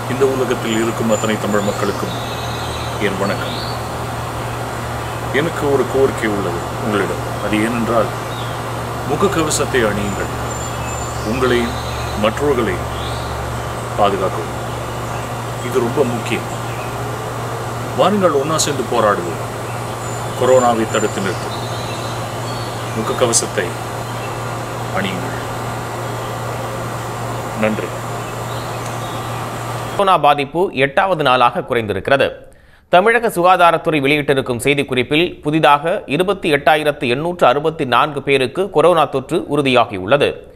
இந்த உலகத்தில் இருக்கும் அத்தனை தமிழ் மக்களுக்கும் என் வணக்கம் எனக்கு ஒரு கோரிக்கை உள்ளது உங்களிடம் அது ஏனென்றால் முகக்கவசத்தை அணியுங்கள் உங்களையும் மற்றவர்களையும் பாதுகாக்கவும் இது ரொம்ப முக்கியம் வாருங்கள் ஒன்றா சேர்ந்து போராடுவோம் கொரோனாவை தடுத்து நிறுத்தும் முகக்கவசத்தை அணியுங்கள் நன்றி கொரோனா பாதிப்பு எட்டாவது நாளாக குறைந்திருக்கிறது தமிழக சுகாதாரத்துறை வெளியிட்டிருக்கும் செய்திக்குறிப்பில் புதிதாக இருபத்தி எட்டாயிரத்து எண்ணூற்று அறுபத்தி நான்கு பேருக்கு கொரோனா தொற்று உறுதியாகியுள்ளது